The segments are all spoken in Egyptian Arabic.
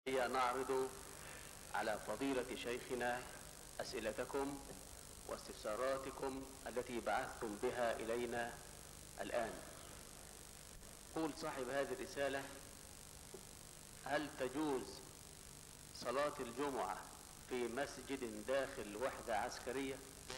نعرض على فضيلة شيخنا أسئلتكم واستفساراتكم التي بعثتم بها إلينا الآن قول صاحب هذه الرسالة هل تجوز صلاة الجمعة في مسجد داخل وحدة عسكرية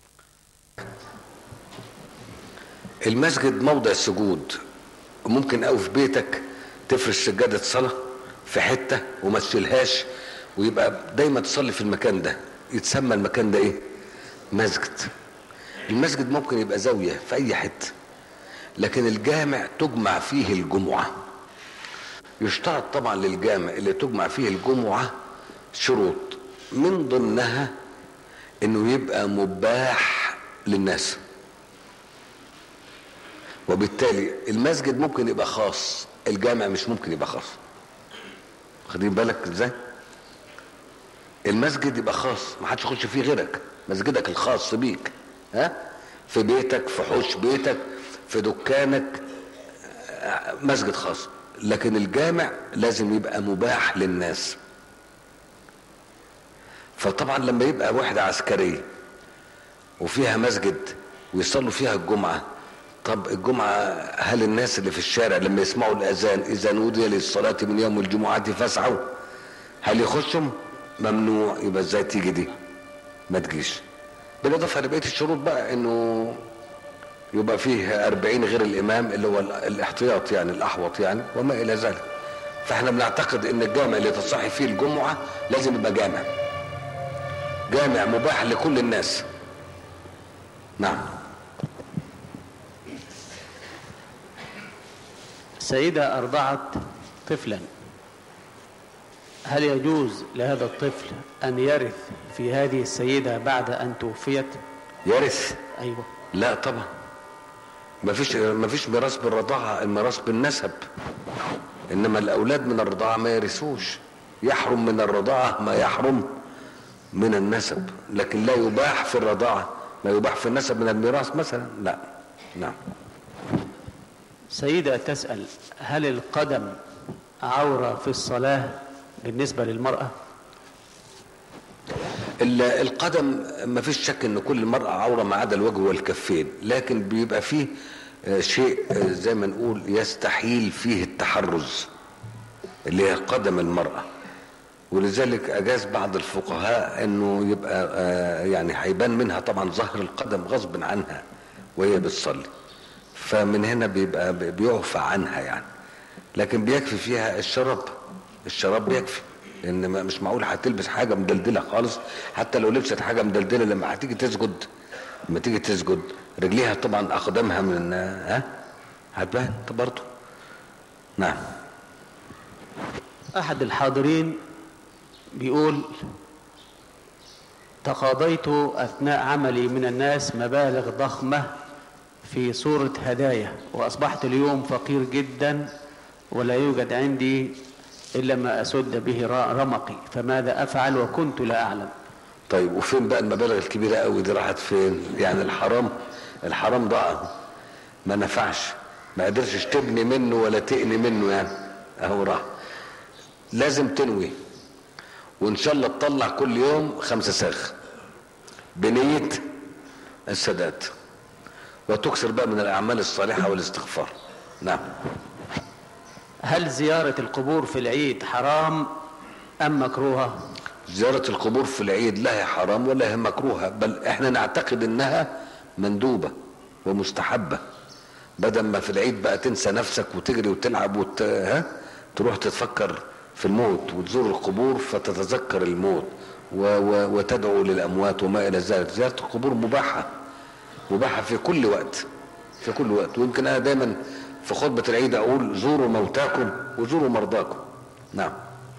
المسجد موضع السجود ممكن أو في بيتك تفرش سجادة صلاة في حتة وما تشيلهاش ويبقى دايما تصلي في المكان ده يتسمى المكان ده ايه مسجد المسجد ممكن يبقى زاوية في اي حتة لكن الجامع تجمع فيه الجمعة يشترط طبعا للجامع اللي تجمع فيه الجمعة شروط من ضمنها انه يبقى مباح للناس وبالتالي المسجد ممكن يبقى خاص الجامع مش ممكن يبقى خاص واخدين بالك ازاي المسجد يبقى خاص ما حدش يخش فيه غيرك مسجدك الخاص بيك ها في بيتك في حوش بيتك في دكانك مسجد خاص لكن الجامع لازم يبقى مباح للناس فطبعا لما يبقى وحدة عسكرية وفيها مسجد ويصلوا فيها الجمعة طب الجمعة هل الناس اللي في الشارع لما يسمعوا الأذان إذا نودي للصلاة من يوم الجمعة فاسعوا هل يخشوا ممنوع يبقى ازاي تيجي دي ما تجيش بالإضافة لبقية الشروط بقى إنه يبقى فيه أربعين غير الإمام اللي هو الاحتياط يعني الأحوط يعني وما إلى ذلك فاحنا بنعتقد ان الجامع اللي تصحي فيه الجمعة لازم يبقى جامع جامع مباح لكل الناس نعم سيدة أرضعت طفلا هل يجوز لهذا الطفل أن يرث في هذه السيدة بعد أن توفيت يرث أيوة لا طبعا ما فيش ما فيش ميراث بالرضاعة الميراث بالنسب انما الاولاد من الرضاعة ما يرثوش يحرم من الرضاعة ما يحرم من النسب لكن لا يباح في الرضاعة ما يباح في النسب من الميراث مثلا لا نعم سيدة تسأل هل القدم عورة في الصلاة بالنسبة للمرأة القدم ما فيش شك ان كل المرأة عورة ما عدا الوجه والكفين لكن بيبقى فيه شيء زي ما نقول يستحيل فيه التحرز اللي هي قدم المرأة ولذلك اجاز بعض الفقهاء انه يبقى يعني هيبان منها طبعا ظهر القدم غصب عنها وهي بتصلي فمن هنا بيبقى بيعفى عنها يعني لكن بيكفي فيها الشراب الشراب بيكفي لان مش معقول هتلبس حاجه مدلدله خالص حتى لو لبست حاجه مدلدله لما هتيجي تسجد لما تيجي تسجد رجليها طبعا اقدامها من ها هتبان برضه نعم أحد الحاضرين بيقول تقاضيت أثناء عملي من الناس مبالغ ضخمة في صورة هدايا وأصبحت اليوم فقير جدا ولا يوجد عندي إلا ما أسد به رمقي فماذا أفعل وكنت لا أعلم طيب وفين بقى المبالغ الكبيرة قوي دي راحت فين يعني الحرام الحرام ضاع ما نفعش ما قدرتش تبني منه ولا تقني منه يعني اهو راح لازم تنوي وان شاء الله تطلع كل يوم خمسة ساخ بنية السداد وتكسر بقى من الاعمال الصالحة والاستغفار نعم هل زيارة القبور في العيد حرام أم مكروهة زيارة القبور في العيد لا هي حرام ولا هي مكروهة بل احنا نعتقد انها مندوبة ومستحبة بدل ما في العيد بقى تنسى نفسك وتجري وتلعب وت... ها؟ تروح تتفكر في الموت وتزور القبور فتتذكر الموت و... و... وتدعو للأموات وما إلى ذلك زيارة القبور مباحة مباحة في كل وقت في كل وقت ويمكن أنا دايما في خطبة العيد أقول زوروا موتاكم وزوروا مرضاكم نعم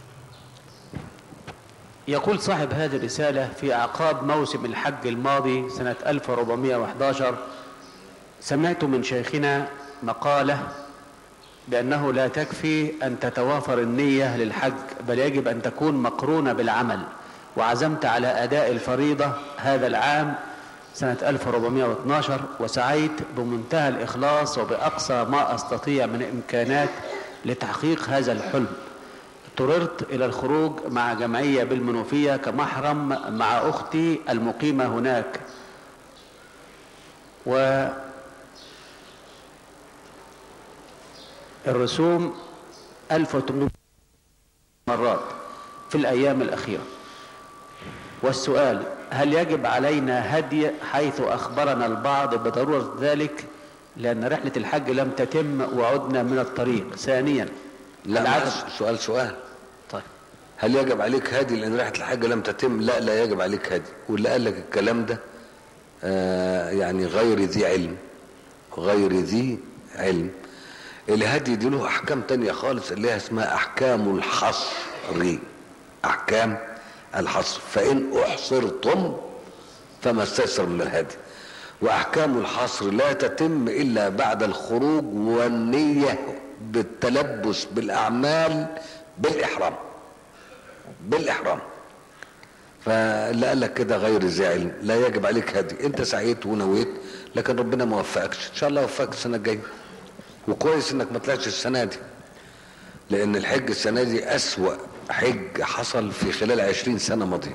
يقول صاحب هذه الرسالة في أعقاب موسم الحج الماضي سنة 1411 سمعت من شيخنا مقالة بأنه لا تكفي أن تتوافر النية للحج بل يجب أن تكون مقرونة بالعمل وعزمت على أداء الفريضة هذا العام سنة 1412 وسعيت بمنتهى الإخلاص وبأقصى ما أستطيع من إمكانات لتحقيق هذا الحلم اضطررت إلى الخروج مع جمعية بالمنوفية كمحرم مع أختي المقيمة هناك و الرسوم 1800 مرات في الأيام الأخيرة والسؤال هل يجب علينا هدي حيث أخبرنا البعض بضرورة ذلك لأن رحلة الحج لم تتم وعدنا من الطريق ثانيا لا العدد- معلش سؤال سؤال طيب هل يجب عليك هادي لان رحله الحج لم تتم لا لا يجب عليك هادي واللي قال لك الكلام ده آه يعني غير ذي علم غير ذي علم الهدي دي له احكام تانية خالص اللي هي اسمها احكام الحصر احكام الحصر فان احصرتم فما استيسر من الهدي واحكام الحصر لا تتم الا بعد الخروج والنيه بالتلبس بالاعمال بالاحرام بالاحرام فاللي قال لك كده غير ذي علم لا يجب عليك هدي انت سعيت ونويت لكن ربنا ما وفقكش ان شاء الله يوفقك السنه الجايه وكويس انك ما طلعتش السنه دي لان الحج السنه دي اسوا حج حصل في خلال عشرين سنه ماضيه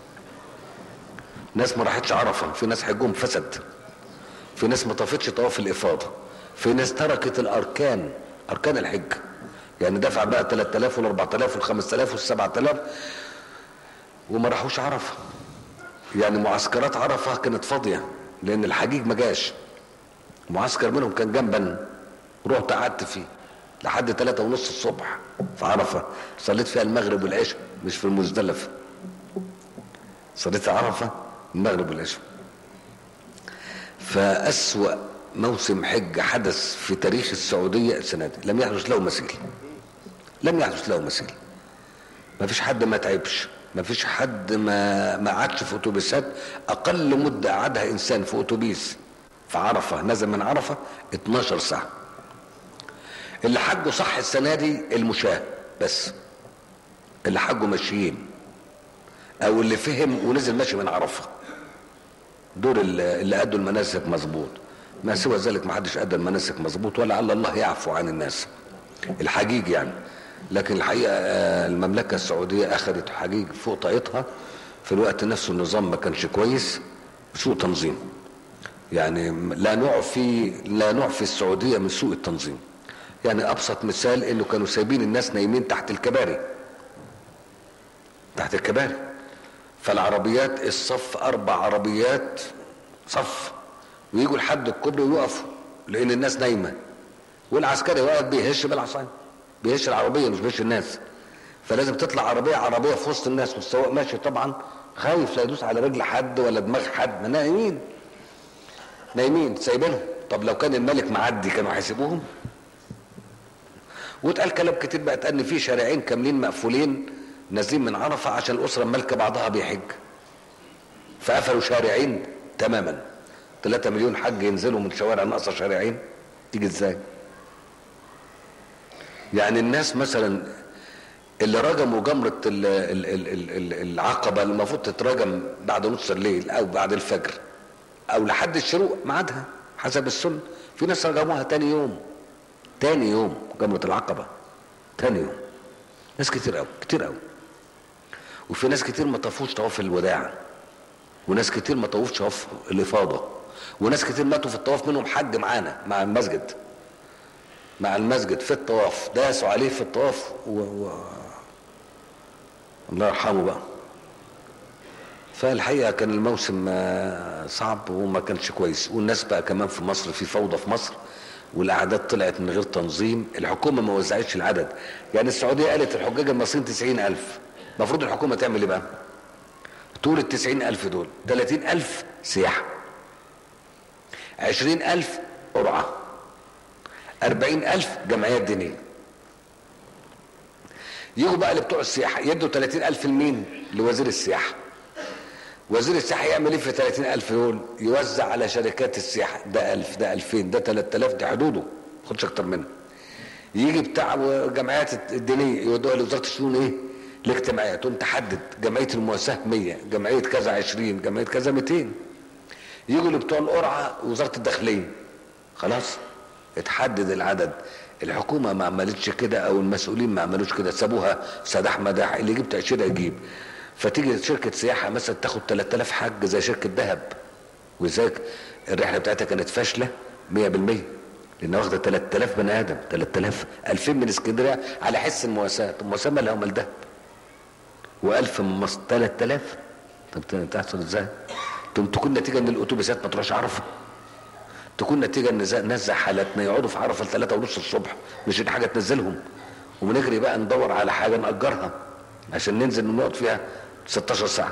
ناس ما راحتش عرفه في ناس حجهم فسد في ناس ما طافتش طواف الافاضه في ناس تركت الاركان اركان الحج يعني دفع بقى 3000 ولا 4000 ولا 5000 ولا 7000 وما راحوش عرفه يعني معسكرات عرفه كانت فاضيه لان الحجيج ما جاش معسكر منهم كان جنبا رحت قعدت فيه لحد ثلاثة ونص الصبح في عرفة صليت فيها المغرب والعشاء مش في المزدلفة صليت في عرفة المغرب والعشاء فأسوأ موسم حج حدث في تاريخ السعودية السنة دي لم يحدث له مثيل لم يحدث له مثيل ما فيش حد ما تعبش ما فيش حد ما ما قعدش في اتوبيسات اقل مده قعدها انسان في اتوبيس في عرفه نزل من عرفه 12 ساعه اللي حجوا صح السنه دي المشاه بس اللي حجوا ماشيين او اللي فهم ونزل ماشي من عرفه دول اللي اللي ادوا المناسك مظبوط ما سوى ذلك ما حدش ادى المناسك مظبوط ولعل الله يعفو عن الناس الحجيج يعني لكن الحقيقه آه، المملكه السعوديه اخذت حجيج فوق طاقتها في الوقت نفسه النظام ما كانش كويس سوء تنظيم يعني لا نعفي لا نعفي السعوديه من سوء التنظيم يعني ابسط مثال انه كانوا سايبين الناس نايمين تحت الكباري تحت الكباري فالعربيات الصف اربع عربيات صف ويجوا لحد الكوبري ويقفوا لان الناس نايمه والعسكري واقف بيهش بالعصايه بيهش العربيه مش بيهش الناس فلازم تطلع عربيه عربيه في وسط الناس والسواق ماشي طبعا خايف لا يدوس على رجل حد ولا دماغ حد ما نايمين نايمين سايبينهم طب لو كان الملك معدي كانوا هيسيبوهم واتقال كلام كتير بقى اتقال ان في شارعين كاملين مقفولين نازلين من عرفه عشان الاسره المالكه بعضها بيحج فقفلوا شارعين تماما 3 مليون حج ينزلوا من شوارع ناقصه شارعين تيجي ازاي يعني الناس مثلا اللي رجموا جمرة ال- ال- ال- ال- ال- العقبة اللي المفروض تترجم بعد نص الليل أو بعد الفجر أو لحد الشروق ميعادها حسب السنة في ناس رجموها تاني يوم تاني يوم جمرة العقبة تاني يوم ناس كتير أوي كتير أوي وفي ناس كتير ما طافوش طواف الوداع وناس كتير ما طوفش طواف الإفاضة وناس كتير ماتوا في الطواف منهم حج معانا مع المسجد مع المسجد في الطواف داسوا عليه في الطواف و... و... الله يرحمه بقى فالحقيقه كان الموسم آه، صعب وما كانش كويس والناس بقى كمان في مصر في فوضى في مصر والاعداد طلعت من غير تنظيم الحكومه ما وزعتش العدد يعني السعوديه قالت الحجاج المصريين 90000 المفروض الحكومه تعمل ايه بقى طول ال 90000 دول 30000 سياحه 20000 قرعه أربعين ألف جمعيات دينية يجوا بقى لبتوع السياحة يدوا تلاتين ألف لمين لوزير السياحة وزير السياحة يعمل ايه في تلاتين ألف دول يوزع على شركات السياحة ده ألف ده ألفين ده تلات آلاف دي حدوده خدش أكتر منها يجي بتاع الجمعيات الدينية يودوها لوزارة الشؤون ايه الاجتماعية تقوم تحدد جمعية المؤسسة 100 جمعية كذا 20 جمعية كذا 200 يجوا لبتوع القرعة وزارة الداخلية خلاص اتحدد العدد الحكومة ما عملتش كده او المسؤولين ما عملوش كده سابوها سداح مداح اللي يجيب تأشيرة يجيب فتيجي شركة سياحة مثلا تاخد 3000 حج زي شركة دهب ولذلك الرحلة بتاعتها كانت فاشلة 100% لان واخده 3000 بني ادم 3000 2000 من اسكندريه على حس المواساه طب المواساه مالها هم الدهب و1000 من مصر 3000 طب تحصل ازاي؟ طب تكون نتيجه ان الاتوبيسات ما تروحش عرفه تكون نتيجه ان نزع حالاتنا يقعدوا في عرفه لثلاثة ونص الصبح مش حاجه تنزلهم ونجري بقى ندور على حاجه نأجرها عشان ننزل نقعد فيها 16 ساعه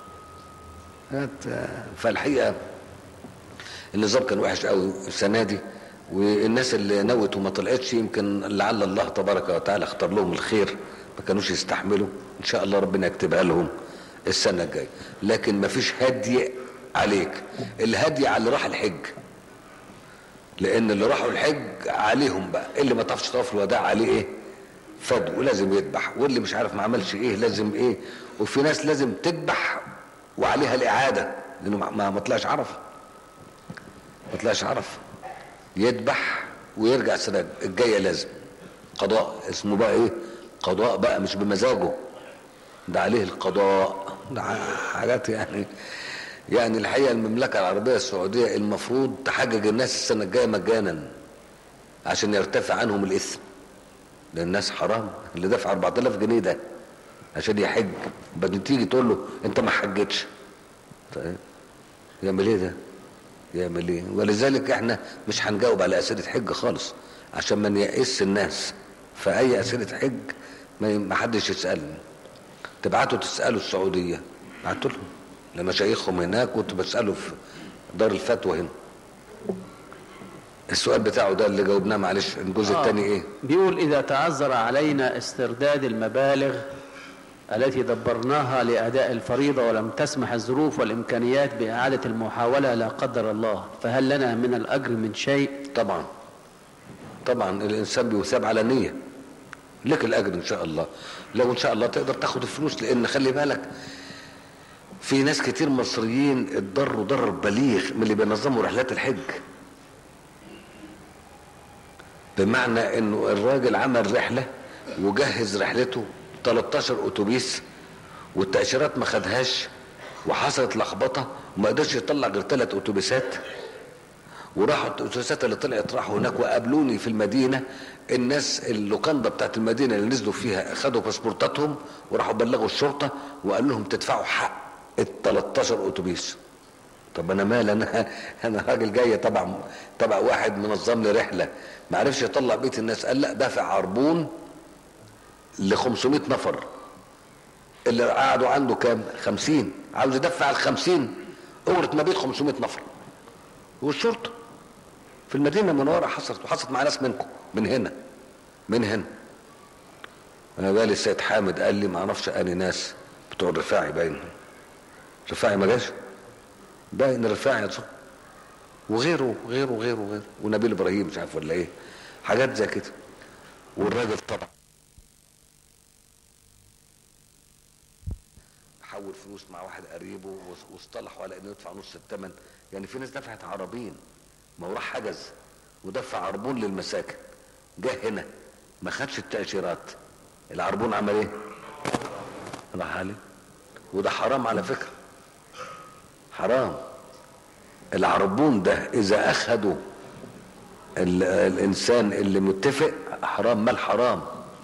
فالحقيقه النظام كان وحش قوي السنه دي والناس اللي نوت وما طلعتش يمكن لعل الله تبارك وتعالى اختار لهم الخير ما كانوش يستحملوا ان شاء الله ربنا يكتبها لهم السنه الجايه لكن ما فيش هدي عليك الهدي على اللي راح الحج لان اللي راحوا الحج عليهم بقى اللي ما طافش طواف الوداع عليه ايه فدو ولازم يذبح واللي مش عارف ما عملش ايه لازم ايه وفي ناس لازم تذبح وعليها الاعاده لانه ما ما طلعش عرفه ما طلعش عرفه يذبح ويرجع السنه الجايه لازم قضاء اسمه بقى ايه قضاء بقى مش بمزاجه ده عليه القضاء ده حاجات يعني يعني الحقيقه المملكه العربيه السعوديه المفروض تحجج الناس السنه الجايه مجانا عشان يرتفع عنهم الاثم لان الناس حرام اللي دفع 4000 جنيه ده عشان يحج بعدين تيجي تقول له انت ما حجتش طيب يعمل ايه ده؟ يعمل ايه ولذلك احنا مش هنجاوب على اسئله حج خالص عشان ما نيأس الناس فاي اسئله حج ما حدش يسالني تبعتوا تسالوا السعوديه بعتوا لهم لمشايخهم هناك كنت بساله في دار الفتوى هنا السؤال بتاعه ده اللي جاوبناه معلش الجزء آه الثاني ايه بيقول اذا تعذر علينا استرداد المبالغ التي دبرناها لأداء الفريضة ولم تسمح الظروف والإمكانيات بإعادة المحاولة لا قدر الله فهل لنا من الأجر من شيء طبعا طبعا الإنسان بيثاب على نية لك الأجر إن شاء الله لو إن شاء الله تقدر تاخد الفلوس لأن خلي بالك في ناس كتير مصريين اتضروا ضرر بليغ من اللي بينظموا رحلات الحج بمعنى انه الراجل عمل رحله وجهز رحلته 13 اتوبيس والتاشيرات ما خدهاش وحصلت لخبطه وما قدرش يطلع غير ثلاث اتوبيسات وراحوا الاتوبيسات اللي طلعت راحوا هناك وقابلوني في المدينه الناس اللوكاندا بتاعت المدينه اللي نزلوا فيها خدوا باسبورتاتهم وراحوا بلغوا الشرطه وقالوا لهم تدفعوا حق ال 13 اتوبيس طب انا مال انا انا راجل جاي تبع تبع واحد منظم لي رحله ما عرفش يطلع بيت الناس قال لا دافع عربون ل 500 نفر اللي قعدوا عنده كام 50 عاوز يدفع ال 50 اجره مبيت 500 نفر والشرطه في المدينه المنوره حصلت وحصلت مع ناس منكم من هنا من هنا انا جالي السيد حامد قال لي ما اعرفش اني ناس بتوع الرفاعي باين رفاعي ما جاش باين الرفاعي وغيره وغيره وغيره وغيره ونبيل ابراهيم مش عارف ولا ايه حاجات زي كده والراجل طبعا حول فلوس مع واحد قريبه واصطلحوا على انه يدفع نص الثمن يعني في ناس دفعت عربين ما هو راح حجز ودفع عربون للمساكن جه هنا ما خدش التاشيرات العربون عمل ايه؟ راح عليه وده حرام على فكره حرام العربون ده اذا اخدوا الانسان اللي متفق حرام مال حرام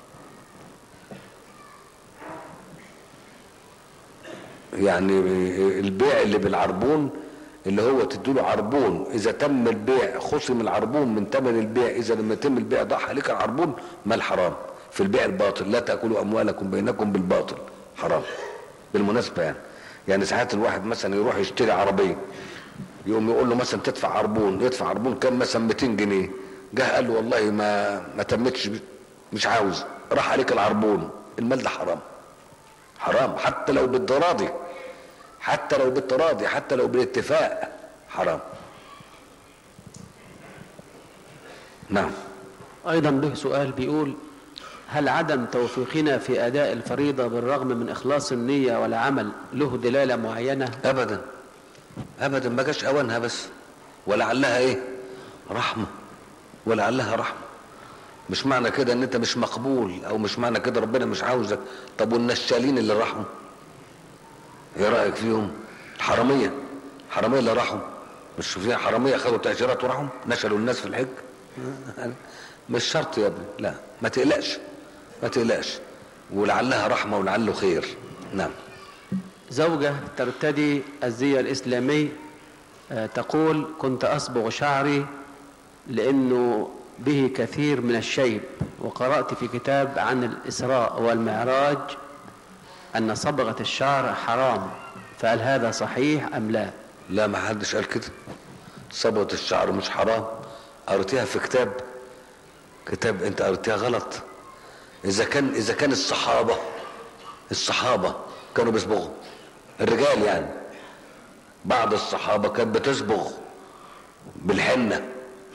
يعني البيع اللي بالعربون اللي هو تديله عربون اذا تم البيع خصم العربون من ثمن البيع اذا لم يتم البيع ضاع عليك العربون مال حرام في البيع الباطل لا تاكلوا اموالكم بينكم بالباطل حرام بالمناسبه يعني يعني ساعات الواحد مثلا يروح يشتري عربيه يقوم يقول له مثلا تدفع عربون يدفع عربون كام مثلا 200 جنيه جه قال له والله ما ما تمتش مش عاوز راح عليك العربون المال ده حرام حرام حتى لو بالتراضي حتى لو بالتراضي حتى لو بالاتفاق حرام نعم أيضا له سؤال بيقول هل عدم توفيقنا في أداء الفريضة بالرغم من إخلاص النية والعمل له دلالة معينة أبدا أبدا ما جاش أوانها بس ولعلها إيه رحمة ولعلها رحمة مش معنى كده ان انت مش مقبول او مش معنى كده ربنا مش عاوزك طب والنشالين اللي راحوا ايه رايك فيهم الحراميه الحراميه اللي راحوا مش فيها حراميه خدوا تاشيرات وراحوا نشلوا الناس في الحج مش شرط يا ابني لا ما تقلقش ما تقلقش ولعلها رحمه ولعله خير نعم زوجة ترتدي الزي الإسلامي آه، تقول كنت أصبغ شعري لأنه به كثير من الشيب وقرأت في كتاب عن الإسراء والمعراج أن صبغة الشعر حرام فهل هذا صحيح أم لا لا ما حدش قال كده صبغة الشعر مش حرام قريتيها في كتاب كتاب انت قريتيها غلط اذا كان اذا كان الصحابة الصحابة كانوا بيصبغوا الرجال يعني بعض الصحابة كانت بتصبغ بالحنة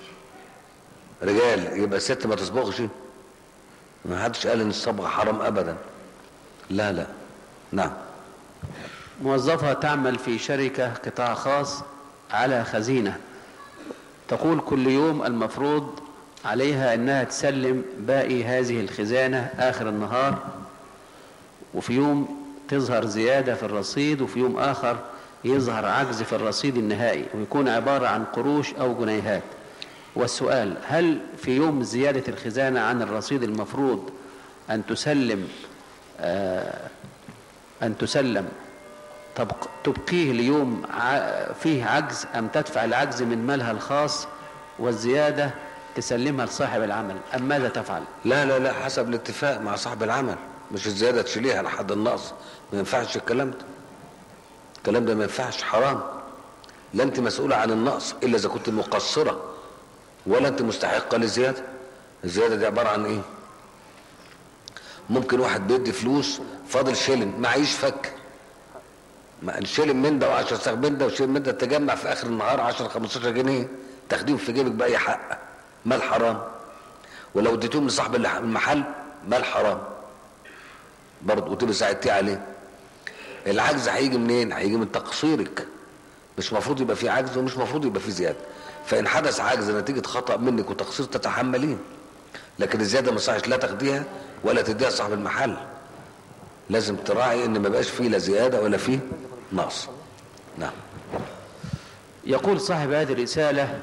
رجال يبقى الست ما تصبغش ما حدش قال ان الصبغة حرام ابدا لا لا نعم موظفة تعمل في شركة قطاع خاص على خزينة تقول كل يوم المفروض عليها أنها تسلم باقي هذه الخزانة آخر النهار وفي يوم تظهر زيادة في الرصيد وفي يوم آخر يظهر عجز في الرصيد النهائي ويكون عبارة عن قروش أو جنيهات والسؤال هل في يوم زيادة الخزانة عن الرصيد المفروض أن تسلم آه أن تسلم تبق تبقيه ليوم ع- فيه عجز أم تدفع العجز من مالها الخاص والزيادة تسلمها لصاحب العمل أم ماذا تفعل لا لا لا حسب الاتفاق مع صاحب العمل مش الزيادة تشيليها لحد النقص ما ينفعش الكلام ده الكلام ده ما ينفعش حرام لا انت مسؤولة عن النقص الا اذا كنت مقصرة ولا انت مستحقة للزيادة الزيادة دي عبارة عن ايه ممكن واحد بيدي فلوس فاضل شيلن معيش فك ما الشيلن من ده و10 ساغ من ده وشيلن من ده تجمع في اخر النهار 10 15 جنيه تاخديهم في جيبك باي حق مال حرام ولو اديتهم لصاحب الح- المحل مال حرام برضه وتبقى ساعدتيه عليه العجز هيجي منين هيجي من تقصيرك مش مفروض يبقى في عجز ومش مفروض يبقى في زياده فان حدث عجز نتيجه خطا منك وتقصير تتحمليه لكن الزياده ما يصحش لا تاخديها ولا تديها صاحب المحل لازم تراعي ان ما بقاش فيه لا زياده ولا فيه نقص نعم يقول صاحب هذه الرسالة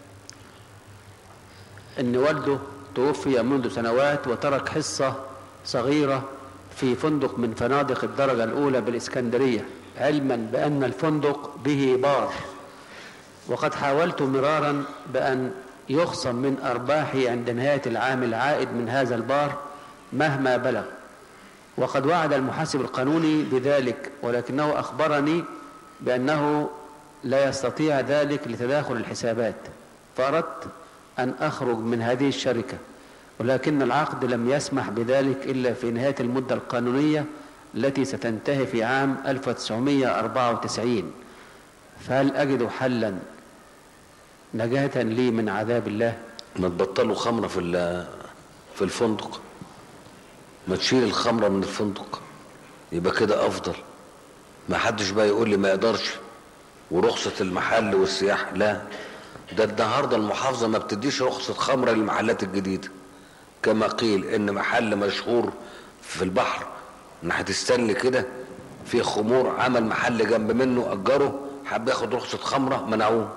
أن والده توفي منذ سنوات وترك حصة صغيرة في فندق من فنادق الدرجة الأولى بالإسكندرية علما بأن الفندق به بار وقد حاولت مرارا بأن يخصم من أرباحي عند نهاية العام العائد من هذا البار مهما بلغ وقد وعد المحاسب القانوني بذلك ولكنه أخبرني بأنه لا يستطيع ذلك لتداخل الحسابات فأردت أن أخرج من هذه الشركة ولكن العقد لم يسمح بذلك إلا في نهاية المدة القانونية التي ستنتهي في عام 1994 فهل أجد حلا نجاة لي من عذاب الله ما تبطلوا خمره في ال- في الفندق ما تشيل الخمره من الفندق يبقى كده افضل ما حدش بقى يقول لي ما يقدرش ورخصة المحل والسياح لا ده النهارده المحافظة ما بتديش رخصة خمرة للمحلات الجديدة كما قيل ان محل مشهور في البحر ناحية ستانلي كده في خمور عمل محل جنب منه اجره حب ياخد رخصة خمرة منعوه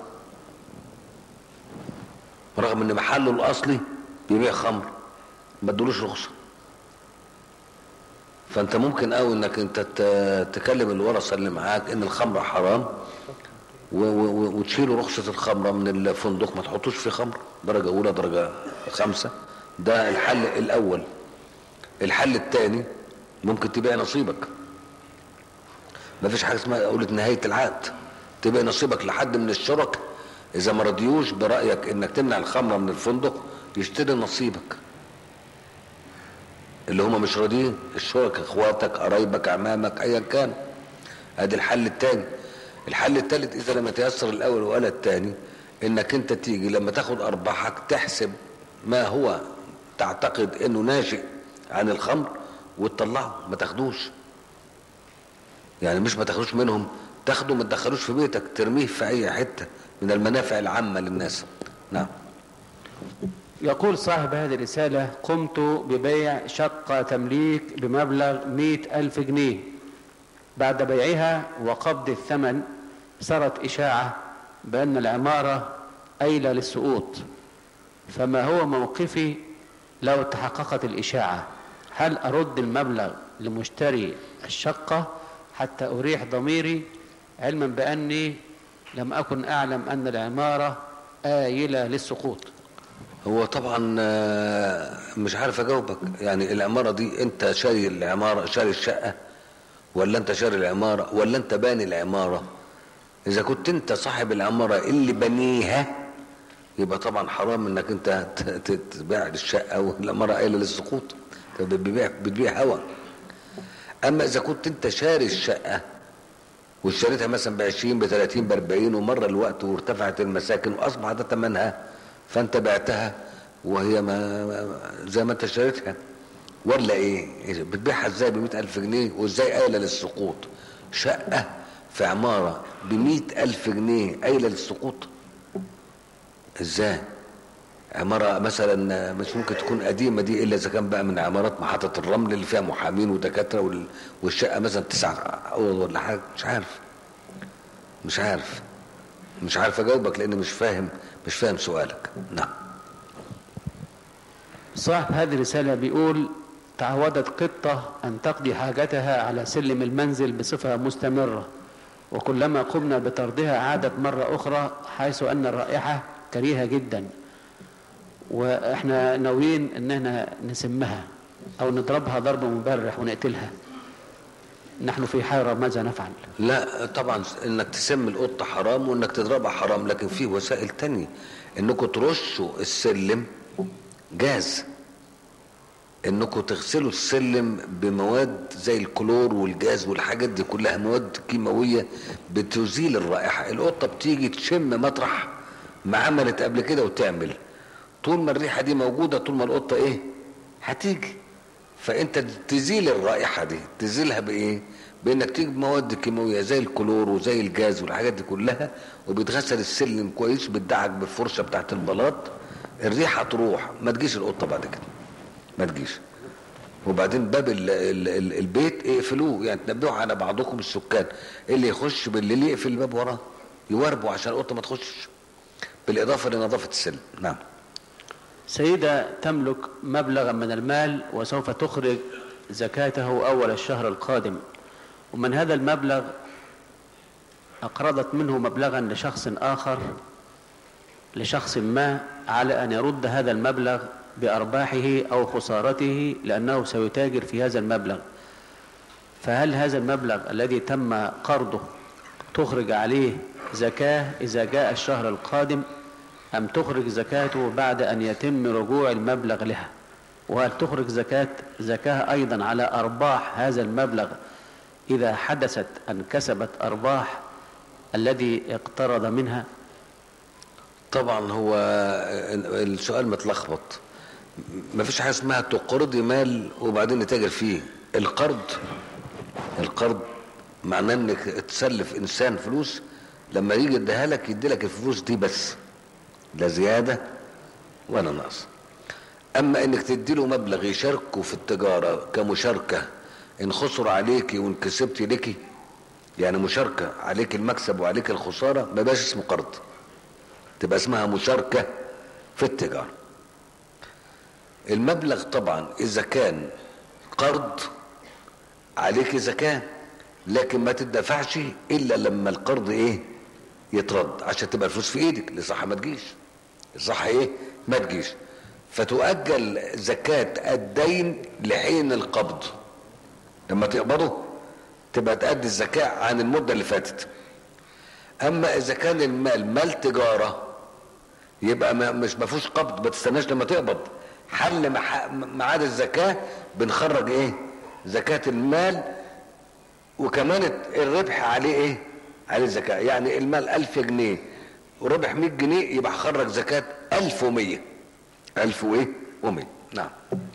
رغم ان محله الاصلي بيبيع خمر ما ادولوش رخصه فانت ممكن قوي انك انت ت- تكلم الورثه اللي معاك ان الخمره حرام و- و- و- وتشيلوا رخصه الخمره من الفندق ما تحطوش فيه خمر درجه اولى درجه خمسه ده الحل الاول الحل الثاني ممكن تبيع نصيبك ما فيش حاجه اسمها قولة نهايه العقد تبيع نصيبك لحد من الشرك اذا ما رضيوش برايك انك تمنع الخمره من الفندق يشتري نصيبك اللي هم مش راضيين الشركاء اخواتك قرايبك اعمامك ايا كان ادي الحل الثاني الحل الثالث اذا لم يتيسر الاول ولا الثاني انك انت تيجي لما تاخد ارباحك تحسب ما هو تعتقد انه ناشئ عن الخمر وتطلعه ما تاخدوش يعني مش ما تاخدوش منهم تاخده ما تدخلوش في بيتك ترميه في اي حته من المنافع العامه للناس نعم يقول صاحب هذه الرسالة قمت ببيع شقة تمليك بمبلغ مئة ألف جنيه بعد بيعها وقبض الثمن صارت إشاعة بأن العمارة أيلة للسقوط فما هو موقفي لو تحققت الإشاعة هل أرد المبلغ لمشتري الشقة حتى أريح ضميري علما بأني لم أكن أعلم أن العمارة آيلة للسقوط هو طبعا آه، مش عارف اجاوبك يعني العماره دي انت شاري العماره شاري الشقه ولا انت شاري العماره ولا انت باني العماره اذا كنت انت صاحب العماره اللي بنيها يبقى طبعا حرام انك انت ت- ت- تبيع الشقه والعماره قايله للسقوط أنت بتبيع بتبيع هوا اما اذا كنت انت شاري الشقه واشتريتها مثلا ب 20 ب 30 ب 40 ومر الوقت وارتفعت المساكن واصبح ده ثمنها فانت بعتها وهي ما ما- زي ما انت اشتريتها ولا ايه بتبيعها ازاي ب 100000 جنيه وازاي قايله للسقوط شقه في عماره ب 100000 جنيه قايله للسقوط ازاي عمارة مثلا مش ممكن تكون قديمة دي إلا إذا كان بقى من عمارات محطة الرمل اللي فيها محامين ودكاترة وال- والشقة مثلا تسع أوض ولا حاجة مش عارف مش عارف مش عارف أجاوبك لأن مش فاهم مش فاهم سؤالك نعم صاحب هذه الرسالة بيقول تعودت قطة أن تقضي حاجتها على سلم المنزل بصفة مستمرة وكلما قمنا بطردها عادت مرة أخرى حيث أن الرائحة كريهة جدا وإحنا ناويين أننا نسمها أو نضربها ضرب مبرح ونقتلها نحن في حيرة ماذا نفعل لا طبعا انك تسمي القطة حرام وانك تضربها حرام لكن في وسائل تانية انكم ترشوا السلم جاز انكم تغسلوا السلم بمواد زي الكلور والجاز والحاجات دي كلها مواد كيماوية بتزيل الرائحة القطة بتيجي تشم مطرح ما عملت قبل كده وتعمل طول ما الريحة دي موجودة طول ما القطة ايه هتيجي فانت تزيل الرائحة دي تزيلها بايه بانك تجيب مواد كيماوية زي الكلور وزي الجاز والحاجات دي كلها وبتغسل السلم كويس بتدعك بالفرشة بتاعت البلاط الريحة تروح ما تجيش القطة بعد كده ما تجيش وبعدين باب ال ال ال البيت اقفلوه يعني تنبهوا على بعضكم السكان اللي يخش بالليل يقفل الباب وراه يواربوا عشان القطة ما تخشش بالاضافة لنظافة السلم نعم سيدة تملك مبلغا من المال وسوف تخرج زكاته أول الشهر القادم ومن هذا المبلغ أقرضت منه مبلغا لشخص آخر لشخص ما على أن يرد هذا المبلغ بأرباحه أو خسارته لأنه سيتاجر في هذا المبلغ فهل هذا المبلغ الذي تم قرضه تخرج عليه زكاة إذا جاء الشهر القادم أم تخرج زكاته بعد أن يتم رجوع المبلغ لها وهل تخرج زكاة زكاة أيضا على أرباح هذا المبلغ إذا حدثت أن كسبت أرباح الذي اقترض منها طبعا هو السؤال متلخبط ما فيش حاجه اسمها تقرضي مال وبعدين نتاجر فيه القرض القرض معناه انك تسلف انسان فلوس لما يجي يديها لك يدي لك الفلوس دي بس لا زياده ولا نقص اما انك تدي له مبلغ يشاركه في التجاره كمشاركه ان خسر عليكي وان كسبتي ليكي يعني مشاركه عليك المكسب وعليك الخساره ما بقاش اسمه قرض تبقى اسمها مشاركه في التجاره المبلغ طبعا اذا كان قرض عليك زكاه لكن ما تدفعش الا لما القرض ايه يترد عشان تبقى الفلوس في ايدك لصح ما تجيش الصح ايه ما تجيش فتؤجل زكاة الدين لحين القبض لما تقبضه تبقى تأدي الزكاة عن المدة اللي فاتت اما اذا كان المال مال تجارة يبقى ما مش ما فيهوش قبض ما تستناش لما تقبض حل مح- ميعاد الزكاة بنخرج ايه زكاة المال وكمان الربح عليه ايه عليه زكاة يعني المال ألف جنيه وربح 100 جنيه يبقى هخرج زكاة 1100 ألف وايه ومية نعم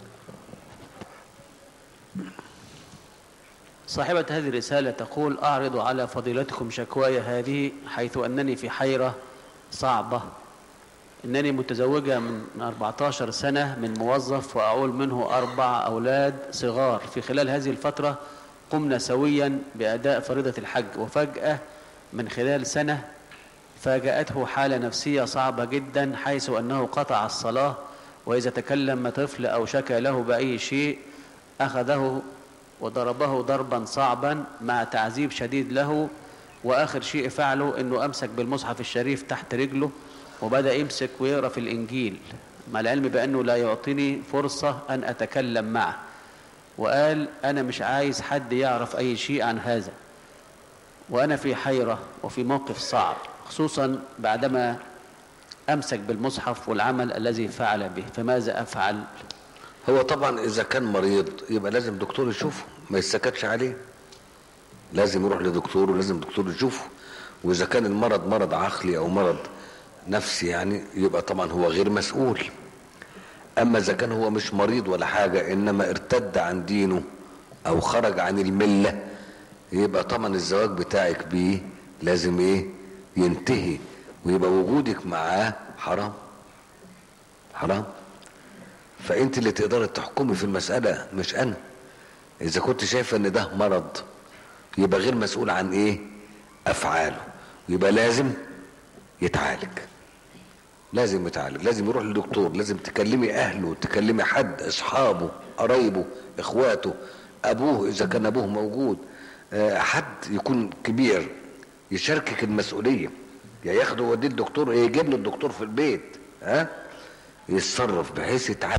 صاحبة هذه الرسالة تقول أعرض على فضيلتكم شكواي هذه حيث أنني في حيرة صعبة إنني متزوجة من 14 سنة من موظف وأعول منه أربع أولاد صغار في خلال هذه الفترة قمنا سويا بأداء فريضة الحج وفجأة من خلال سنة فاجأته حالة نفسية صعبة جدا حيث أنه قطع الصلاة وإذا تكلم طفل أو شكى له بأي شيء أخذه وضربه ضربا صعبا مع تعذيب شديد له وآخر شيء فعله أنه أمسك بالمصحف الشريف تحت رجله وبدأ يمسك ويقرأ في الإنجيل مع العلم بأنه لا يعطيني فرصة أن أتكلم معه وقال أنا مش عايز حد يعرف أي شيء عن هذا وأنا في حيرة وفي موقف صعب خصوصا بعدما أمسك بالمصحف والعمل الذي فعل به فماذا أفعل هو طبعا اذا كان مريض يبقى لازم دكتور يشوفه ما يسكتش عليه لازم يروح لدكتور ولازم دكتور يشوفه واذا كان المرض مرض عقلي او مرض نفسي يعني يبقى طبعا هو غير مسؤول اما اذا كان هو مش مريض ولا حاجه انما ارتد عن دينه او خرج عن المله يبقى طبعا الزواج بتاعك بيه لازم ايه ينتهي ويبقى وجودك معاه حرام حرام فانت اللي تقدري تحكمي في المسألة مش انا اذا كنت شايفة ان ده مرض يبقى غير مسؤول عن ايه افعاله يبقى لازم يتعالج لازم يتعالج لازم يروح لدكتور لازم تكلمي اهله تكلمي حد اصحابه قرايبه اخواته ابوه اذا كان ابوه موجود آه، حد يكون كبير يشاركك المسؤوليه يا ياخده يوديه الدكتور يا يجيب له الدكتور في البيت ها يتصرف بحيث يتعالج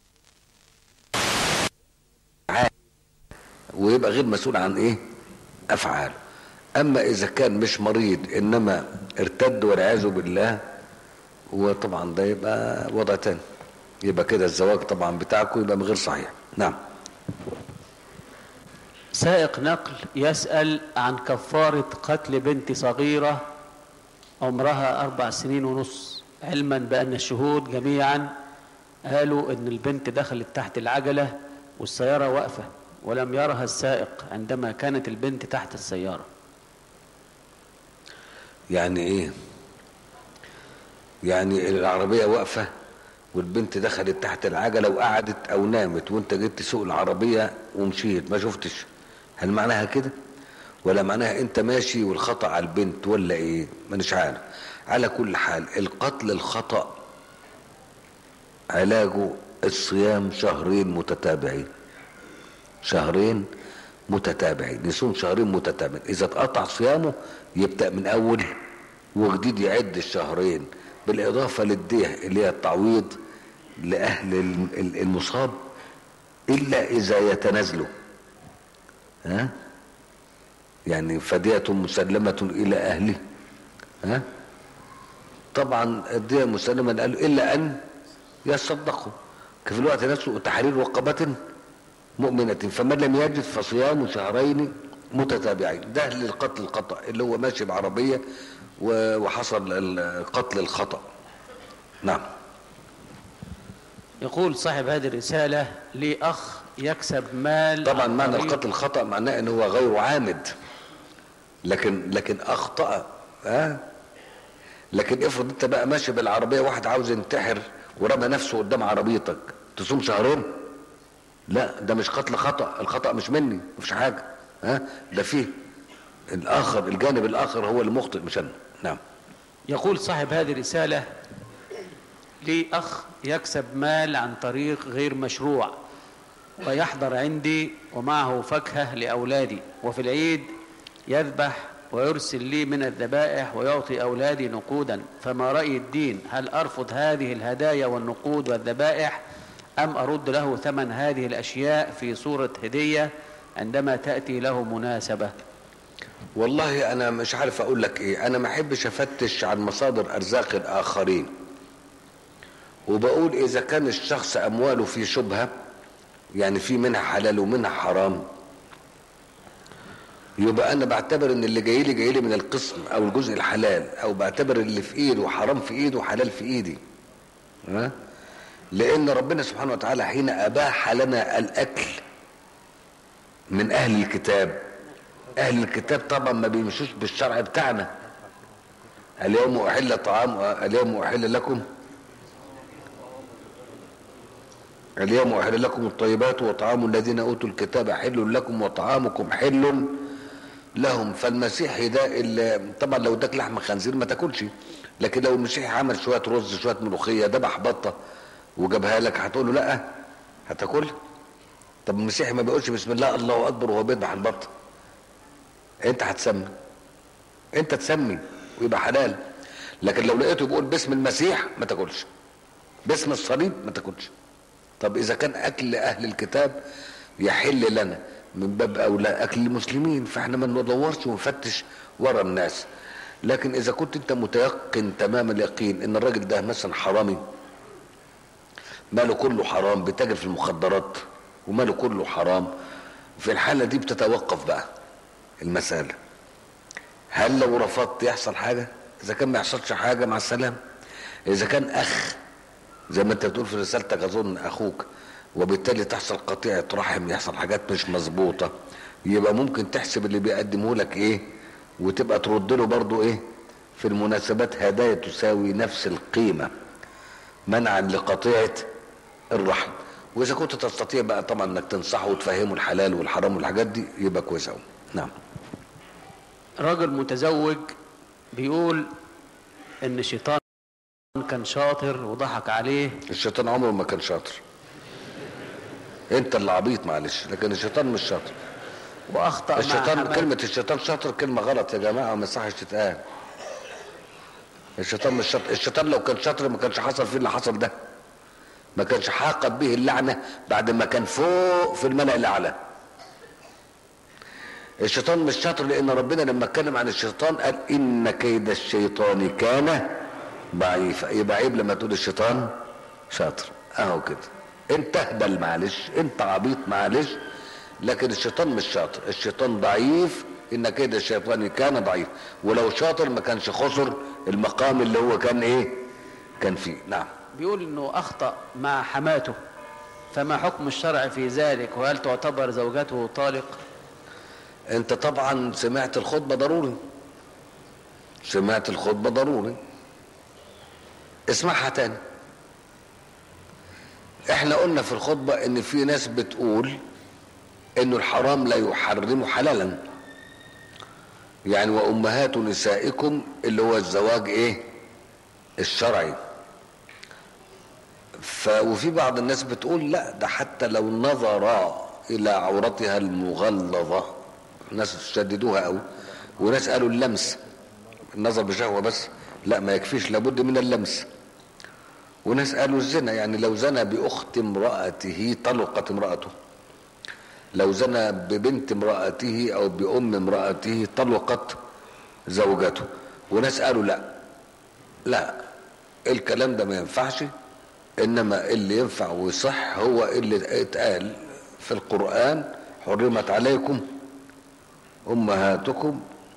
ويبقى غير مسؤول عن ايه افعاله اما اذا كان مش مريض انما ارتد والعياذ بالله وطبعا ده يبقى وضع تاني يبقى كده الزواج طبعا بتاعكم يبقى غير صحيح نعم سائق نقل يسأل عن كفارة قتل بنت صغيرة عمرها أربع سنين ونص علما بأن الشهود جميعا قالوا أن البنت دخلت تحت العجلة والسيارة واقفة ولم يرها السائق عندما كانت البنت تحت السيارة يعني ايه يعني العربية واقفة والبنت دخلت تحت العجلة وقعدت او نامت وانت جيت تسوق العربية ومشيت ما شفتش هل معناها كده ولا معناها انت ماشي والخطأ على البنت ولا ايه مانيش عارف على كل حال القتل الخطأ علاجه الصيام شهرين متتابعين شهرين متتابعين يصوم شهرين متتابعين اذا اتقطع صيامه يبدأ من اول وجديد يعد الشهرين بالاضافة للديه اللي هي التعويض لاهل المصاب الا اذا يتنازلوا ها يعني فدية مسلمة الى اهله ها طبعا الدية مسلمة قالوا الا ان يصدقوا في الوقت نفسه تحرير رقبة مؤمنة فمن لم يجد فصيام شهرين متتابعين ده للقتل الخطأ اللي هو ماشي بعربية وحصل القتل الخطأ نعم يقول صاحب هذه الرسالة لي أخ يكسب مال طبعا عن معنى طريق- القتل الخطأ معناه ان هو غير عامد لكن لكن اخطأ ها لكن افرض انت بقى ماشي بالعربية واحد عاوز ينتحر ورمى نفسه قدام عربيتك تصوم شهرين لا ده مش قتل خطأ الخطأ مش مني مفيش حاجة ها ده فيه الاخر الجانب الاخر هو المخطئ مش انا نعم يقول صاحب هذه الرسالة لي أخ يكسب مال عن طريق غير مشروع ويحضر عندي ومعه فاكهة لأولادي وفي العيد يذبح ويرسل لي من الذبائح ويعطي أولادي نقودا فما رأي الدين هل أرفض هذه الهدايا والنقود والذبائح أم أرد له ثمن هذه الأشياء في صورة هدية عندما تأتي له مناسبة والله انا مش عارف اقول لك ايه انا ما احبش افتش عن مصادر ارزاق الاخرين وبقول اذا كان الشخص امواله في شبهة يعني في منها حلال ومنها حرام يبقى انا بعتبر ان اللي جاي لي جاي لي من القسم او الجزء الحلال او بعتبر اللي في ايده حرام في ايده وحلال في ايدي ها لان ربنا سبحانه وتعالى حين اباح لنا الاكل من اهل الكتاب اهل الكتاب طبعا ما بيمشوش بالشرع بتاعنا اليوم احل طعام اليوم احل لكم اليوم أحل لكم الطيبات وطعام الذين أوتوا الكتاب حل لكم وطعامكم حل لهم فالمسيحي ده اللي طبعا لو اداك لحم خنزير ما تاكلش لكن لو المسيحي عمل شويه رز شويه ملوخيه ذبح بطه وجابها لك هتقول له لا هتاكل طب المسيحي ما بيقولش بسم الله الله اكبر وهو بيذبح البطه انت هتسمي انت تسمي ويبقى حلال لكن لو لقيته بيقول باسم المسيح ما تاكلش باسم الصليب ما تاكلش طب اذا كان اكل اهل الكتاب يحل لنا من باب اولى اكل المسلمين فاحنا ما ندورش ونفتش ورا الناس لكن اذا كنت انت متيقن تمام اليقين ان الراجل ده مثلا حرامي ماله كله حرام بيتاجر في المخدرات وماله كله حرام في الحالة دي بتتوقف بقى المسألة هل لو رفضت يحصل حاجة اذا كان ما يحصلش حاجة مع السلامة اذا كان اخ زي ما انت بتقول في رسالتك اظن اخوك وبالتالي تحصل قطيعة رحم يحصل حاجات مش مظبوطة يبقى ممكن تحسب اللي بيقدمه لك ايه وتبقى ترد له برضه ايه في المناسبات هدايا تساوي نفس القيمة منعا لقطيعة الرحم واذا كنت تستطيع بقى طبعا انك تنصحه وتفهمه الحلال والحرام والحاجات دي يبقى كويس قوي نعم راجل متزوج بيقول ان الشيطان كان شاطر وضحك عليه الشيطان عمره ما كان شاطر انت اللي عبيط معلش لكن الشيطان مش شاطر واخطا مع الشيطان حماته. كلمة الشيطان شاطر كلمة غلط يا جماعة ما يصحش تتقال الشيطان مش شاطر الشيطان لو كان شاطر ما كانش حصل فيه اللي حصل ده ما كانش حاقت به اللعنة بعد ما كان فوق في الملأ الأعلى الشيطان مش شاطر لأن ربنا لما اتكلم عن الشيطان قال إن كيد الشيطان كان ضعيفا يبقى عيب لما تقول الشيطان شاطر اهو كده انت اهبل معلش انت عبيط معلش لكن الشيطان مش شاطر الشيطان ضعيف ان كيد الشيطان كان ضعيف ولو شاطر ما كانش خسر المقام اللي هو كان ايه كان فيه نعم بيقول انه اخطا مع حماته فما حكم الشرع في ذلك وهل تعتبر زوجته طالق انت طبعا سمعت الخطبة ضروري سمعت الخطبة ضروري اسمعها تاني احنا قلنا في الخطبة ان في ناس بتقول انه الحرام لا يحرم حلالا يعني وامهات نسائكم اللي هو الزواج ايه الشرعي ف وفي بعض الناس بتقول لا ده حتى لو نظر الى عورتها المغلظه ناس شددوها قوي وناس قالوا اللمس النظر بشهوه بس لا ما يكفيش لابد من اللمس وناس قالوا الزنا يعني لو زنى باخت امراته طلقت امراته لو زنى ببنت امراته او بام امراته طلقت زوجته وناس قالوا لا لا الكلام ده ما ينفعش انما اللي ينفع ويصح هو اللي اتقال في القرآن حرمت عليكم امهاتكم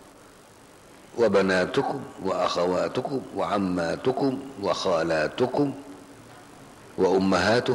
وبناتكم واخواتكم وعماتكم وخالاتكم وامهات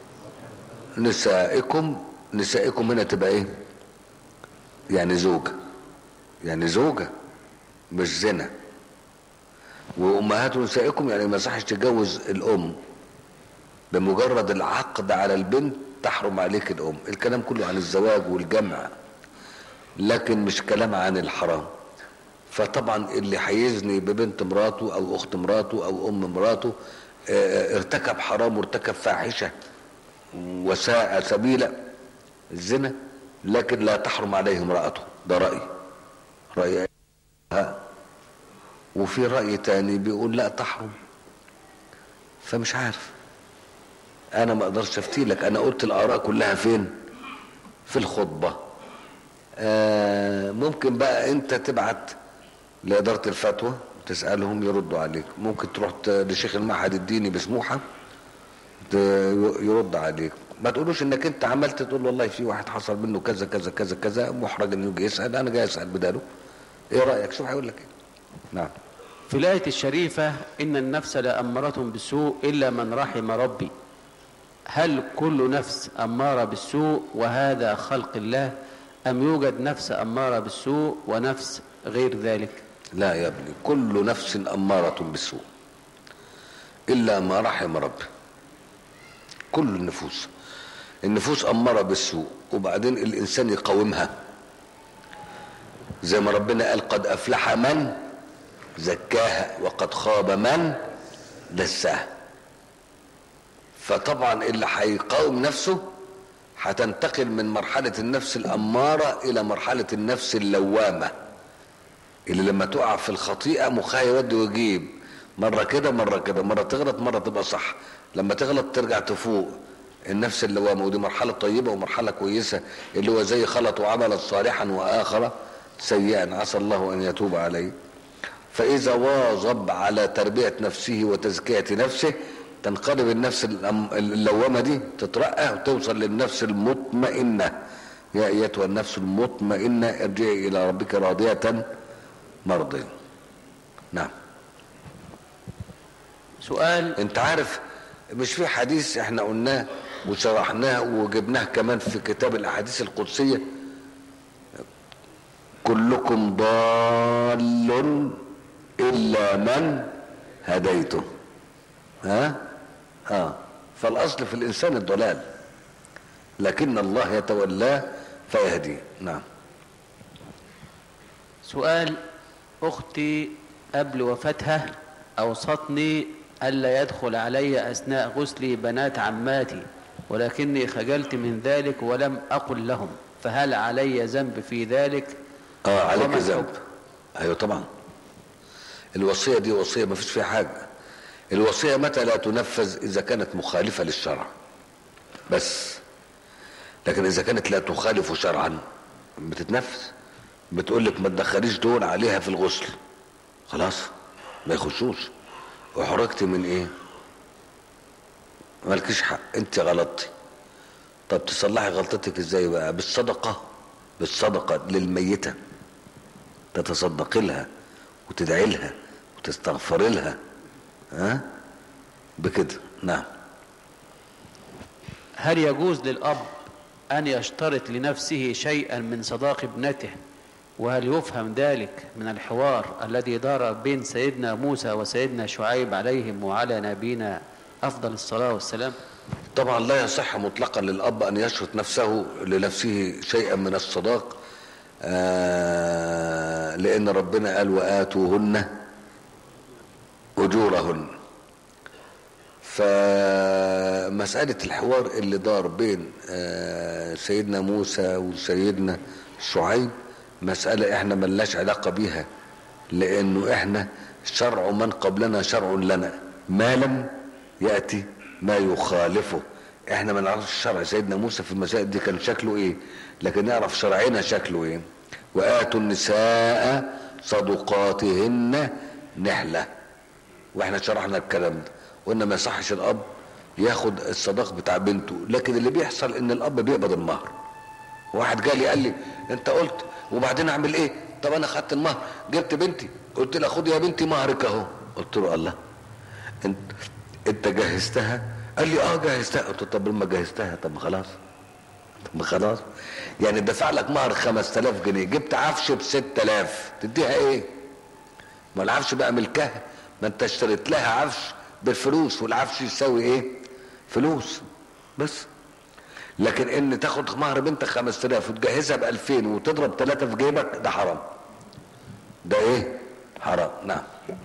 نسائكم نسائكم هنا تبقى ايه يعني زوجة يعني زوجة مش زنا وامهات نسائكم يعني ما يصحش تتجوز الام بمجرد العقد على البنت تحرم عليك الام الكلام كله عن الزواج والجمع لكن مش كلام عن الحرام فطبعا اللي هيزني ببنت مراته او اخت مراته او ام مراته اه ارتكب حرام وارتكب فاحشه وساء سبيلا الزنا لكن لا تحرم عليه امراته ده راي راي ها وفي راي تاني بيقول لا تحرم فمش عارف انا ما اقدرش افتي لك انا قلت الاراء كلها فين في الخطبه آه ممكن بقى انت تبعت لاداره الفتوى تسالهم يردوا عليك ممكن تروح لشيخ المعهد الديني بسموحه يرد عليك ما تقولوش انك انت عملت تقول والله في واحد حصل منه كذا كذا كذا كذا محرج انه يجي يسال انا جاي اسال بداله ايه رايك شوف هيقول لك ايه نعم في الآية الشريفة إن النفس لأمارة بالسوء إلا من رحم ربي هل كل نفس أمارة بالسوء وهذا خلق الله أم يوجد نفس أمارة بالسوء ونفس غير ذلك لا يا ابني كل نفس أمارة بالسوء إلا ما رحم ربي كل النفوس النفوس أمارة بالسوء وبعدين الإنسان يقاومها زي ما ربنا قال قد أفلح من زكاها وقد خاب من دساها فطبعا اللي هيقاوم نفسه هتنتقل من مرحلة النفس الأمارة إلى مرحلة النفس اللوامة اللي لما تقع في الخطيئة مخها يودي ويجيب مرة كده مرة كده مرة تغلط مرة تبقى صح لما تغلط ترجع تفوق النفس اللوامة ودي مرحلة طيبة ومرحلة كويسة اللي هو زي خلط وعمل صالحا وآخر سيئا عسى الله أن يتوب عليه فإذا واظب على تربية نفسه وتزكية نفسه تنقلب النفس اللوامة دي تترقى وتوصل للنفس المطمئنة يا أيتها النفس المطمئنة ارجعي إلى ربك راضية مرضية نعم سؤال انت عارف مش في حديث احنا قلناه وشرحناه وجبناه كمان في كتاب الاحاديث القدسيه كلكم ضال الا من هديته ها اه فالاصل في الانسان الضلال لكن الله يتولاه فيهديه نعم سؤال أختي قبل وفاتها أوصتني ألا يدخل علي أثناء غسلي بنات عماتي ولكني خجلت من ذلك ولم أقل لهم فهل علي ذنب في ذلك اه عليك وما ذنب الحكم؟ ايوه طبعا الوصيه دي وصيه ما فيش فيها حاجه الوصيه متى لا تنفذ اذا كانت مخالفه للشرع بس لكن اذا كانت لا تخالف شرعا بتتنفذ بتقول لك ما تدخليش دول عليها في الغسل خلاص ما يخشوش وحرجت من ايه مالكيش حق انت غلطتي طب تصلحي غلطتك ازاي بقى بالصدقه بالصدقه للميته تتصدقي لها وتدعي لها وتستغفري لها ها بكده نعم هل يجوز للأب أن يشترط لنفسه شيئا من صداق ابنته وهل يفهم ذلك من الحوار الذي دار بين سيدنا موسى وسيدنا شعيب عليهم وعلى نبينا أفضل الصلاة والسلام طبعا لا يصح مطلقا للاب ان يشرط نفسه لنفسه شيئا من الصداق آه لان ربنا قال واتوهن اجورهن فمسألة الحوار اللي دار بين آه، سيدنا موسى وسيدنا شعيب مسألة احنا ملناش علاقة بيها لانه احنا شرع من قبلنا شرع لنا ما لم يأتي ما يخالفه احنا ما نعرفش شرع سيدنا موسى في المسائل دي كان شكله ايه لكن نعرف شرعنا شكله ايه وآتوا النساء صدقاتهن نحلة واحنا شرحنا الكلام ده وان ما يصحش الاب ياخد الصداق بتاع بنته لكن اللي بيحصل ان الاب بيقبض المهر واحد جالي قال لي انت قلت وبعدين اعمل ايه طب انا خدت المهر جبت بنتي قلت لها خد يا بنتي مهرك اهو قلت له الله انت انت جهزتها قال لي اه جهزتها قلت له طب ما جهزتها طب ما خلاص طب ما خلاص يعني دفع لك مهر 5000 جنيه جبت عفش ب 6000 تديها ايه ما العفش بقى ملكها ما انت اشتريت لها عفش بالفلوس والعفش يساوي ايه فلوس بس لكن ان تاخد مهر بنتك 5000 وتجهزها ب 2000 وتضرب ثلاثة في جيبك ده حرام ده ايه حرام نعم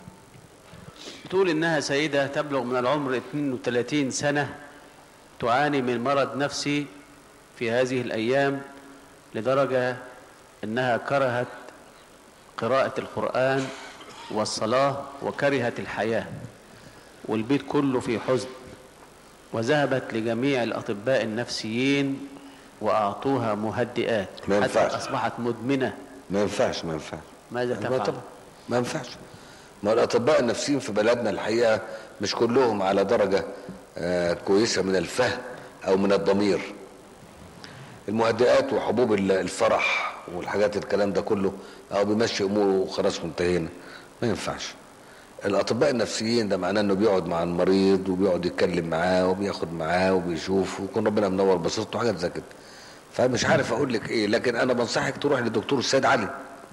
بتقول إنها سيدة تبلغ من العمر 32 سنة تعاني من مرض نفسي في هذه الأيام لدرجة أنها كرهت قراءة القرآن والصلاة وكرهت الحياة والبيت كله في حزن وذهبت لجميع الأطباء النفسيين وأعطوها مهدئات ما حتى ينفعش. أصبحت مدمنة ما ينفعش ما ينفعش ماذا ما تفعل؟ طبعا ما ينفعش ما الاطباء النفسيين في بلدنا الحقيقه مش كلهم على درجه آه كويسه من الفهم او من الضمير المهدئات وحبوب ال- الفرح والحاجات الكلام ده كله او بيمشي اموره وخلاص وانتهينا ما ينفعش الاطباء النفسيين ده معناه انه بيقعد مع المريض وبيقعد يتكلم معاه وبياخد معاه وبيشوف ويكون ربنا منور بصيرته وحاجات زي كده فمش عارف اقول لك ايه لكن انا بنصحك تروح للدكتور السيد علي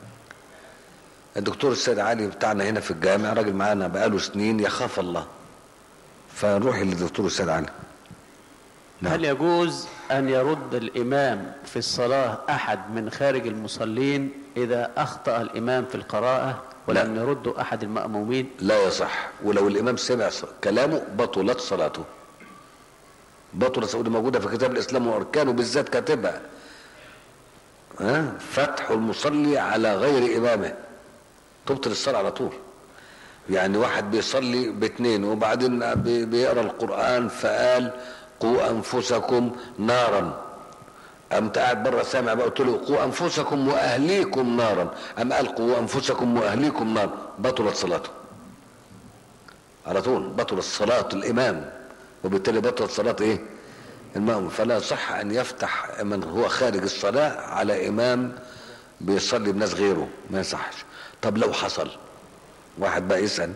الدكتور السيد علي بتاعنا هنا في الجامع راجل معانا بقاله سنين يخاف الله فنروح للدكتور السيد علي نعم. هل يجوز أن يرد الإمام في الصلاة أحد من خارج المصلين إذا أخطأ الإمام في القراءة ولم يرد أحد المأمومين لا يصح ولو الامام سمع ص- كلامه بطلت صلاته بطلت صلاته موجوده في كتاب الاسلام واركانه بالذات كاتبها ها فتح المصلي على غير امامه تبطل الصلاه على طول يعني واحد بيصلي باثنين وبعدين بي- بيقرا القران فقال قوا انفسكم نارا قمت قاعد بره سامع بقى قلت له قوا انفسكم واهليكم نارا ام قال قوا انفسكم واهليكم نارا بطلت صلاته على طول بطلت صلاة الإمام وبالتالي بطلت صلاة إيه؟ المأموم فلا صح أن يفتح من هو خارج الصلاة على إمام بيصلي بناس غيره ما يصحش طب لو حصل واحد بقى يسأل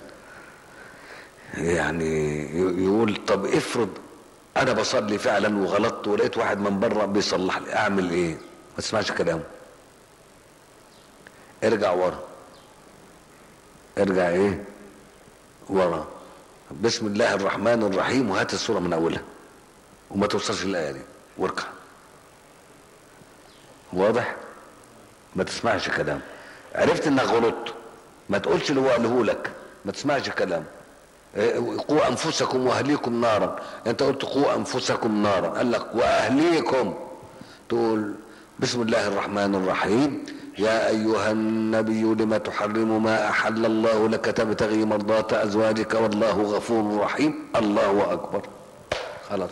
يعني ي- يقول طب افرض أنا بصلي فعلا وغلطت ولقيت واحد من بره بيصلح لي أعمل إيه؟ ما تسمعش كلامه ارجع ورا ارجع ايه ورا بسم الله الرحمن الرحيم وهات السوره من اولها وما توصلش للايه دي واركع واضح ما تسمعش كلام عرفت انك غلطت ما تقولش اللي هو قاله لك ما تسمعش كلام إيه، قوا انفسكم واهليكم نارا انت قلت قوا انفسكم نارا قال لك واهليكم تقول بسم الله الرحمن الرحيم يا أيها النبي لما تحرم ما أحل الله لك تبتغي مرضات أزواجك والله غفور رحيم الله أكبر خلاص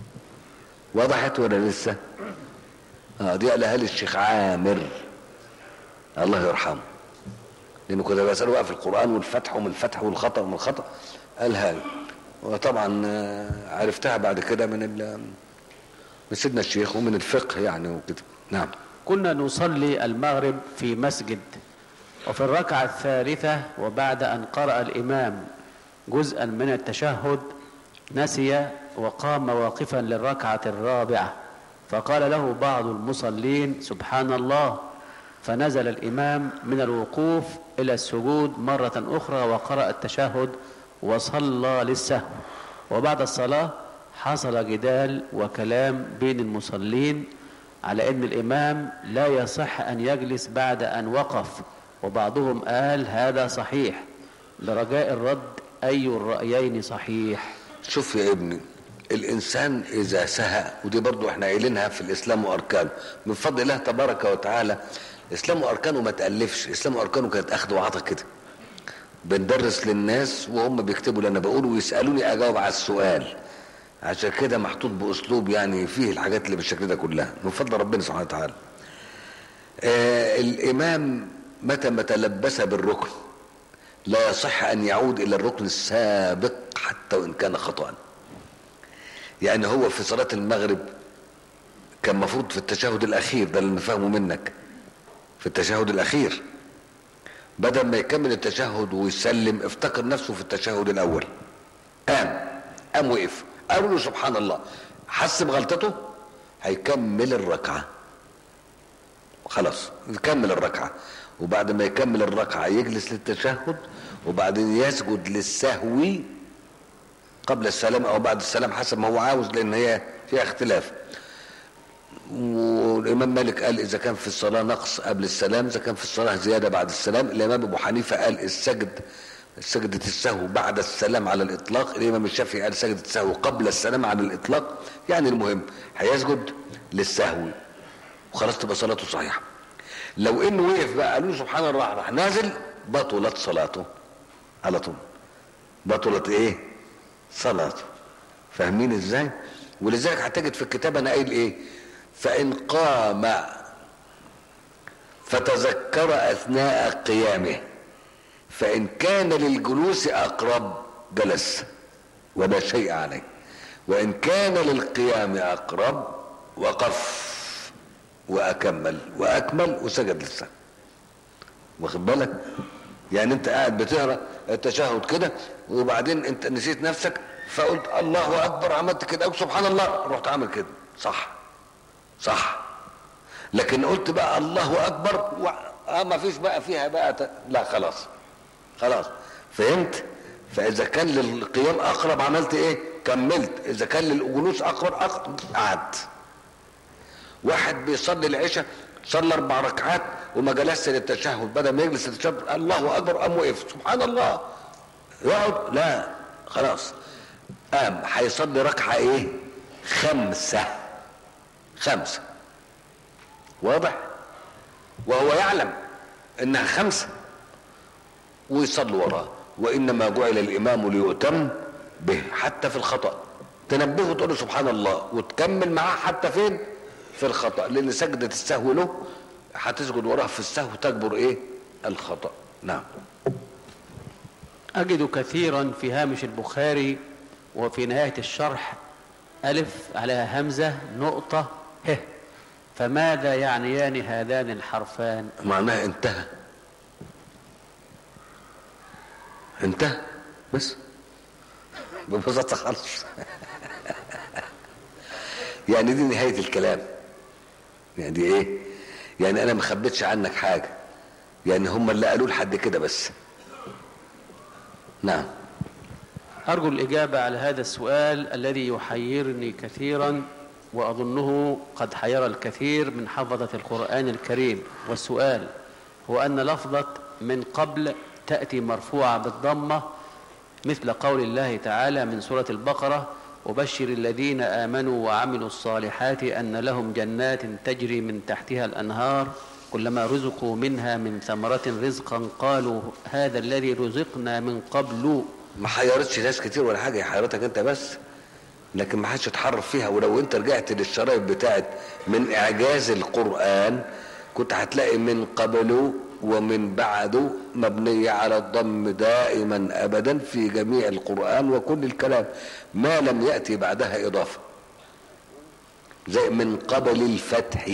وضحت ولا لسه آه دي قالها لي الشيخ عامر الله يرحمه لأنه كنت بسأله بقى في القرآن والفتح ومن الفتح والخطأ ومن الخطأ قالها لي وطبعا آه، عرفتها بعد كده من ال- من سيدنا الشيخ ومن الفقه يعني وكده نعم كنا نصلي المغرب في مسجد وفي الركعة الثالثة وبعد أن قرأ الإمام جزءا من التشهد نسي وقام واقفا للركعة الرابعة فقال له بعض المصلين سبحان الله فنزل الإمام من الوقوف إلى السجود مرة أخرى وقرأ التشهد وصلى للسهو وبعد الصلاة حصل جدال وكلام بين المصلين على ان الامام لا يصح ان يجلس بعد ان وقف وبعضهم قال هذا صحيح لرجاء الرد اي الرايين صحيح شوف يا ابني الانسان اذا سهى ودي برضو احنا قايلينها في الاسلام واركانه من فضل الله تبارك وتعالى الاسلام واركانه ما تالفش الاسلام واركانه كانت اخذ وعطا كده بندرس للناس وهم بيكتبوا اللي انا بقوله ويسالوني اجاوب على السؤال عشان كده محطوط باسلوب يعني فيه الحاجات اللي بالشكل ده كلها من فضل ربنا سبحانه وتعالى آه الامام متى ما تلبس بالركن لا يصح ان يعود الى الركن السابق حتى وان كان خطأ يعني هو في صلاة المغرب كان مفروض في التشهد الاخير ده اللي نفهمه منك في التشهد الاخير بدل ما يكمل التشهد ويسلم افتكر نفسه في التشهد الاول قام قام وقف قالوا له سبحان الله حس بغلطته هيكمل الركعه خلاص يكمل الركعه وبعد ما يكمل الركعه يجلس للتشهد وبعدين يسجد للسهو قبل السلام او بعد السلام حسب ما هو عاوز لان هي فيها اختلاف والامام مالك قال اذا كان في الصلاه نقص قبل السلام اذا كان في الصلاه زياده بعد السلام الامام ابو حنيفه قال السجد سجدة السهو بعد السلام على الإطلاق الإمام الشافعي قال سجدة السهو قبل السلام على الإطلاق يعني المهم هيسجد للسهو وخلاص تبقى صلاته صحيحة لو إنه وقف بقى قالوا له سبحان الله راح نازل بطلت صلاته على طول بطلت إيه؟ صلاته فاهمين إزاي؟ ولذلك هتجد في الكتاب أنا قايل إيه؟ فإن قام فتذكر أثناء قيامه فإن كان للجلوس أقرب جلس ولا شيء عليه وإن كان للقيام أقرب وقف وأكمل وأكمل وسجد للسهو واخد بالك يعني انت قاعد بتقرا التشهد كده وبعدين انت نسيت نفسك فقلت الله اكبر عملت كده او سبحان الله رحت عامل كده صح صح لكن قلت بقى الله اكبر و... اه ما فيش بقى فيها بقى ت... لا خلاص خلاص فهمت فاذا كان للقيام اقرب عملت ايه كملت اذا كان للجلوس اكبر اكبر قعد واحد بيصلي العشاء صلى اربع ركعات وما جلسش للتشهد بدل ما يجلس للتشهد الله اكبر قام وقف سبحان الله يقعد لا خلاص قام هيصلي ركعه ايه خمسه خمسه واضح وهو يعلم انها خمسه ويصلي وراه وانما جعل الامام ليؤتم به حتى في الخطا تنبهه تقول له سبحان الله وتكمل معاه حتى فين في الخطا لان سجده السهو له هتسجد وراه في السهو تجبر ايه الخطا نعم أجد كثيرا في هامش البخاري وفي نهاية الشرح ألف عليها همزة نقطة ه فماذا يعنيان هذان الحرفان معناها انتهى انتهى بس ببساطة خالص يعني دي نهاية الكلام يعني دي ايه يعني انا ما خبيتش عنك حاجة يعني هم اللي قالوا لحد كده بس نعم أرجو الإجابة على هذا السؤال الذي يحيرني كثيرا وأظنه قد حير الكثير من حفظة القرآن الكريم والسؤال هو أن لفظة من قبل تأتي مرفوعة بالضمة مثل قول الله تعالى من سورة البقرة وبشر الذين آمنوا وعملوا الصالحات أن لهم جنات تجري من تحتها الأنهار كلما رزقوا منها من ثمرة رزقا قالوا هذا الذي رزقنا من قبل ما حيرتش ناس كتير ولا حاجة هي حيرتك انت بس لكن ما حدش اتحرف فيها ولو انت رجعت للشرايط بتاعت من اعجاز القرآن كنت هتلاقي من قبله ومن بعده مبنية على الضم دائما ابدا في جميع القرآن وكل الكلام ما لم يأتي بعدها اضافة زي من قبل الفتح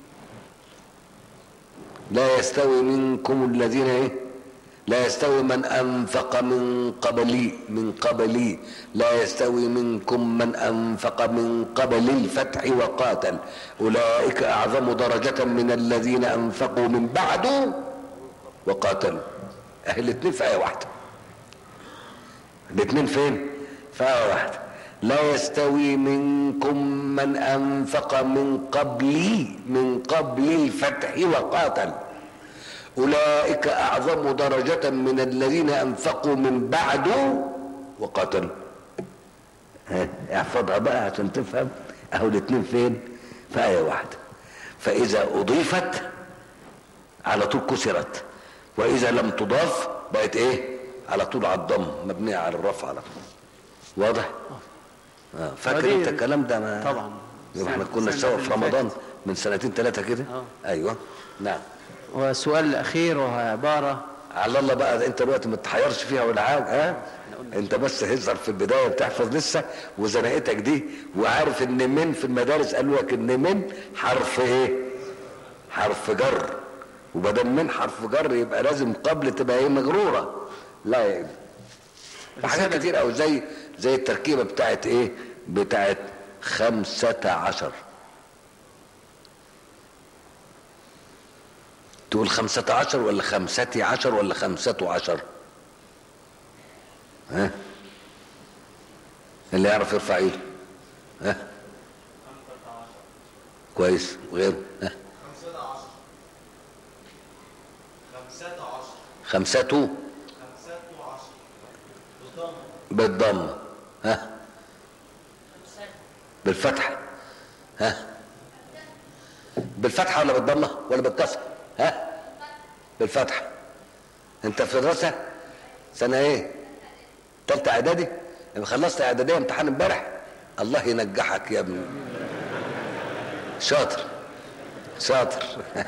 لا يستوي منكم الذين ايه لا يستوي من انفق من قبلي من قبلي لا يستوي منكم من انفق من قبل الفتح وقاتل اولئك اعظم درجة من الذين انفقوا من بعد وقاتلوا اهل الاثنين في ايه واحدة الاثنين فين في ايه واحدة لا يستوي منكم من انفق من قبلي من قبل الفتح وقاتل أولئك أعظم درجة من الذين أنفقوا من بعد وقاتلوا ها، احفظها بقى عشان تفهم أهو الاتنين فين في آية واحدة فإذا أضيفت على طول كسرت وإذا لم تضاف بقت إيه على طول على الضم مبنية على الرفع على طول واضح آه. فاكر ودي- انت الكلام ده ما طبعا. يبقى احنا السنة- كنا السنة سوا اللي في رمضان فاتت. من سنتين ثلاثة كده آه. ايوه نعم والسؤال الأخير وهو عبارة على الله بقى انت دلوقتي ما تحيرش فيها ولا حاجه ها انت بس هزر في البدايه بتحفظ لسه وزنقتك دي وعارف ان من في المدارس قالوا لك ان من حرف ايه حرف جر وبدل من حرف جر يبقى لازم قبل تبقى ايه مجروره لا يا ابني في حاجات كتير قوي زي زي التركيبه بتاعت ايه بتاعت خمسة عشر تقول خمسة عشر ولا خمسة عشر ولا خمسة عشر ها اللي يعرف يرفع ايده ها كويس وغيره ها خمسة عشر خمسة عشر خمسة خمسة عشر بالضم بالضم ها بالفتح ها بالفتحة ولا بالضمة ولا بالكسر ها بالفتحة انت في دراسة سنة ايه تالتة اعدادي لما خلصت اعدادية امتحان امبارح الله ينجحك يا ابني شاطر شاطر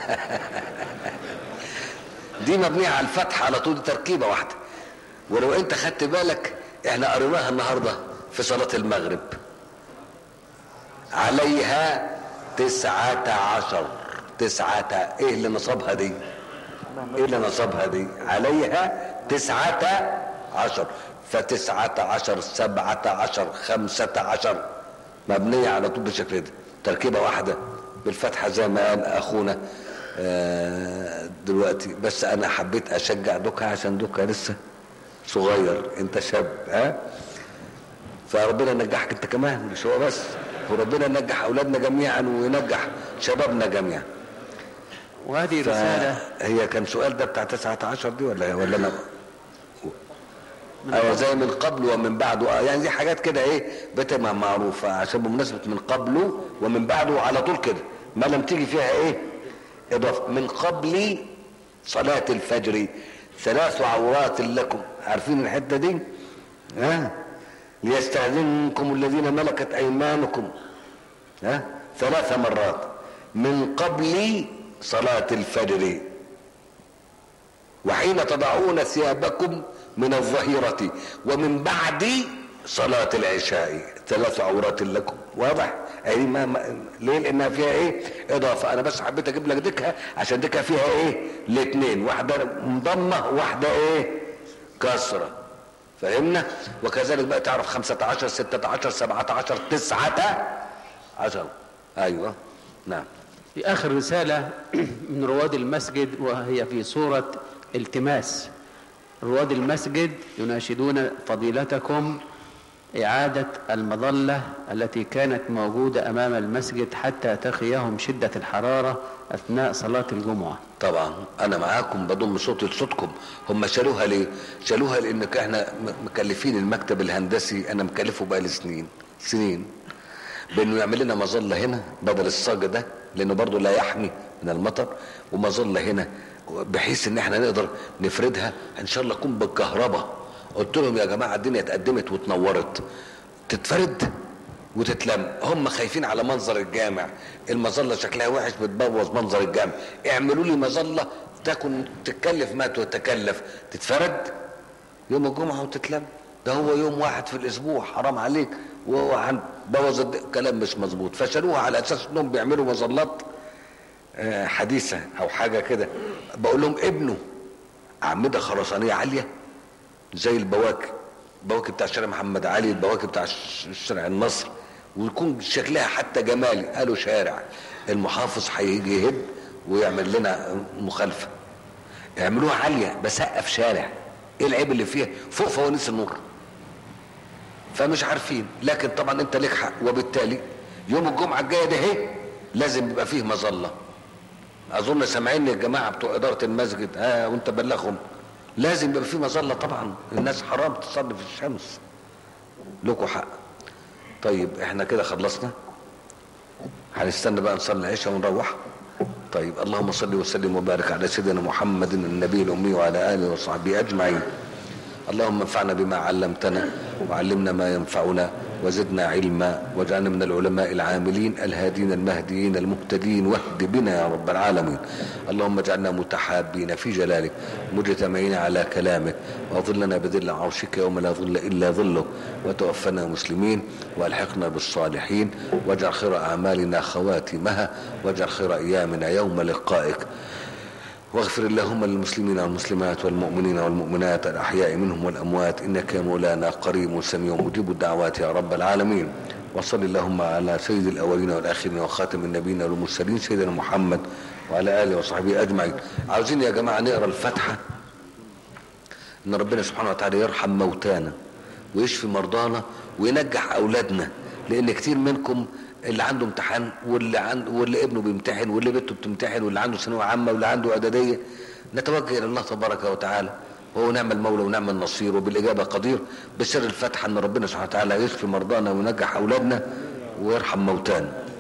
دي مبنية على الفتح على طول دي تركيبة واحدة ولو انت خدت بالك احنا قريناها النهاردة في صلاة المغرب عليها تسعة عشر تسعة ايه اللي نصبها دي ايه اللي نصبها دي عليها تسعة عشر فتسعة عشر سبعة عشر خمسة عشر مبنية على طول بالشكل ده تركيبة واحدة بالفتحة زي ما قال اخونا آه، دلوقتي بس انا حبيت اشجع دوكا عشان دوكا لسه صغير انت شاب ها فربنا ينجحك انت كمان مش هو بس وربنا ينجح اولادنا جميعا وينجح شبابنا جميعا وهذه رسالة فهي كان سؤال ده بتاع 19 دي ولا ولا انا ايوه زي من قبل ومن بعده آه، يعني دي حاجات كده ايه بتبقى معروفه عشان بمناسبه من قبله ومن بعده على طول كده ما لم تيجي فيها ايه اضافه من قبل صلاه الفجر ثلاث عورات لكم عارفين الحته دي ها ليستاذنكم الذين ملكت ايمانكم ها ثلاث مرات من قبل صلاه الفجر وحين تضعون ثيابكم من الظهيرة ومن بعد صلاة العشاء ثلاث عورات لكم واضح اي ما, ما ليه لانها فيها ايه اضافة انا بس حبيت اجيب لك ديكها عشان ديكها فيها ايه الاثنين واحدة مضمة واحدة ايه كسرة فهمنا وكذلك بقى تعرف خمسة عشر ستة عشر سبعة عشر تسعة عشر ايوه نعم في آخر رسالة من رواد المسجد وهي في صورة التماس رواد المسجد يناشدون فضيلتكم إعادة المظلة التي كانت موجودة أمام المسجد حتى تقيهم شدة الحرارة أثناء صلاة الجمعة طبعا انا معاكم بضم صوتي لصوتكم هم شالوها ليه شالوها لانك احنا م- مكلفين المكتب الهندسي انا مكلفه بقى سنين سنين بانه يعمل لنا مظله هنا بدل الصاج ده لانه برضه لا يحمي من المطر ومظله هنا بحيث ان احنا نقدر نفردها ان شاء الله تكون بالكهرباء قلت لهم يا جماعه الدنيا اتقدمت واتنورت تتفرد وتتلم هم خايفين على منظر الجامع المظله شكلها وحش بتبوظ منظر الجامع اعملوا لي مظله تكن تكلف ما تتكلف تتفرد يوم الجمعه وتتلم ده هو يوم واحد في الاسبوع حرام عليك وهو هنبوظ الد- كلام مش مظبوط فشالوها على اساس انهم بيعملوا مظلات آه، حديثه او حاجه كده بقول لهم ابنوا اعمده خرسانيه عاليه زي البواكي البواكي بتاع شارع محمد علي البواكي بتاع ش- شارع النصر ويكون شكلها حتى جمالي قالوا شارع المحافظ هيجي يهد ويعمل لنا مخالفه اعملوها عاليه بسقف شارع ايه العيب اللي فيها فوق فوانيس النور فمش عارفين لكن طبعا انت لك حق وبالتالي يوم الجمعه الجايه ده اهي لازم يبقى فيه مظله اظن سامعين الجماعه بتوع اداره المسجد ها وانت بلغهم لازم يبقى فيه مظله طبعا الناس حرام تصلي في الشمس لكم حق طيب احنا كده خلصنا هنستنى بقى نصلي العشاء ونروح طيب اللهم صل وسلم وبارك على سيدنا محمد النبي الامي وعلى اله وصحبه اجمعين اللهم انفعنا بما علمتنا وعلمنا ما ينفعنا وزدنا علما واجعلنا من العلماء العاملين الهادين المهديين المهتدين واهد بنا يا رب العالمين اللهم اجعلنا متحابين في جلالك مجتمعين على كلامك واظلنا بذل عرشك يوم لا ظل الا ظلك وتوفنا مسلمين والحقنا بالصالحين واجعل خير اعمالنا خواتمها واجعل خير ايامنا يوم لقائك واغفر اللهم للمسلمين والمسلمات والمؤمنين والمؤمنات الأحياء منهم والأموات إنك يا مولانا قريب سميع مجيب الدعوات يا رب العالمين وصل اللهم على سيد الأولين والآخرين وخاتم النبيين والمرسلين سيدنا محمد وعلى آله وصحبه أجمعين عاوزين يا جماعة نقرأ الفاتحة إن ربنا سبحانه وتعالى يرحم موتانا ويشفي مرضانا وينجح أولادنا لأن كتير منكم اللي عنده امتحان واللي عنده واللي ابنه بيمتحن واللي بنته بتمتحن واللي عنده ثانويه عامه واللي عنده اعداديه نتوجه الى الله تبارك وتعالى وهو نعم المولى ونعم النصير وبالاجابه قدير بسر الفاتحه ان ربنا سبحانه وتعالى يشفي مرضانا وينجح اولادنا ويرحم موتانا